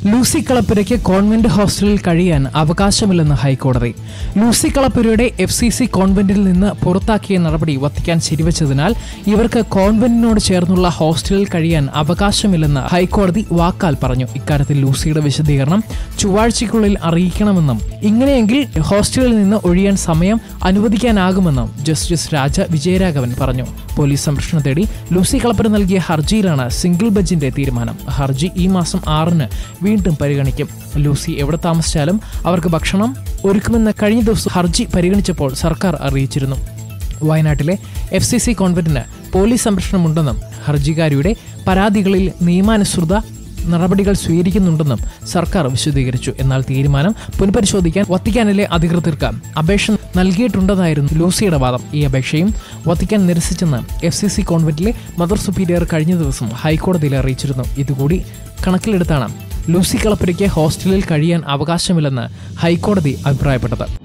Lucy കളപ്പുരയ്ക്ക് convent ഹോസ്റ്റലിൽ കഴിയാൻ അവകാശമില്ലെന്ന് ഹൈക്കോടതി ലൂസി കളപ്പുരയുടെ എഫ് സി സി കോൺവെന്റിൽ നിന്ന് പുറത്താക്കിയ നടപടി വത്തിക്കാൻ ശരിവച്ചതിനാൽ ഇവർക്ക് കോൺവെന്റിനോട് ചേർന്നുള്ള ഹോസ്റ്റലിൽ കഴിയാൻ അവകാശമില്ലെന്ന് ഹൈക്കോടതി വാക്കാൽ പറഞ്ഞു ഇക്കാര്യത്തിൽ ലൂസിയുടെ വിശദീകരണം ചൊവ്വാഴ്ചയ്ക്കുള്ളിൽ അറിയിക്കണമെന്നും ഇങ്ങനെയെങ്കിൽ ഹോസ്റ്റലിൽ നിന്ന് ഒഴിയാൻ സമയം അനുവദിക്കാനാകുമെന്നും ജസ്റ്റിസ് രാജ വിജയരാഘവൻ പറഞ്ഞു പോലീസ് സംരക്ഷണം തേടി ലൂസി കളപ്പുര നൽകിയ ഹർജിയിലാണ് സിംഗിൾ ബെഞ്ചിന്റെ തീരുമാനം ഹർജി ഈ മാസം ആറിന് വീണ്ടും പരിഗണിക്കും ലൂസി എവിടെ താമസിച്ചാലും അവർക്ക് ഭക്ഷണം ഒരുക്കുമെന്ന് കഴിഞ്ഞ ദിവസം ഹർജി പരിഗണിച്ചപ്പോൾ സർക്കാർ അറിയിച്ചിരുന്നു വയനാട്ടിലെ എഫ് സി സി കോൺവെന്റിന് പോലീസ് സംരക്ഷണമുണ്ടെന്നും ഹർജിക്കാരിയുടെ പരാതികളിൽ നിയമാനുസൃത നടപടികൾ സ്വീകരിക്കുന്നുണ്ടെന്നും സർക്കാർ വിശദീകരിച്ചു എന്നാൽ തീരുമാനം പുനഃപരിശോധിക്കാൻ വത്തിക്കാനിലെ അധികൃതർക്ക് അപേക്ഷ നൽകിയിട്ടുണ്ടെന്നായിരുന്നു ലൂസിയുടെ വാദം ഈ അപേക്ഷയും വത്തിക്കാൻ നിരസിച്ചെന്ന് എഫ് സി സി കോൺവെന്റിലെ മദർ സുപ്പീരിയർ കഴിഞ്ഞ ദിവസം ഹൈക്കോടതിയിൽ അറിയിച്ചിരുന്നു ഇതുകൂടി കണക്കിലെടുത്താണ് ലൂസി കളപ്പുരയ്ക്ക് ഹോസ്റ്റലിൽ കഴിയാൻ അവകാശമില്ലെന്ന് ഹൈക്കോടതി അഭിപ്രായപ്പെട്ടത്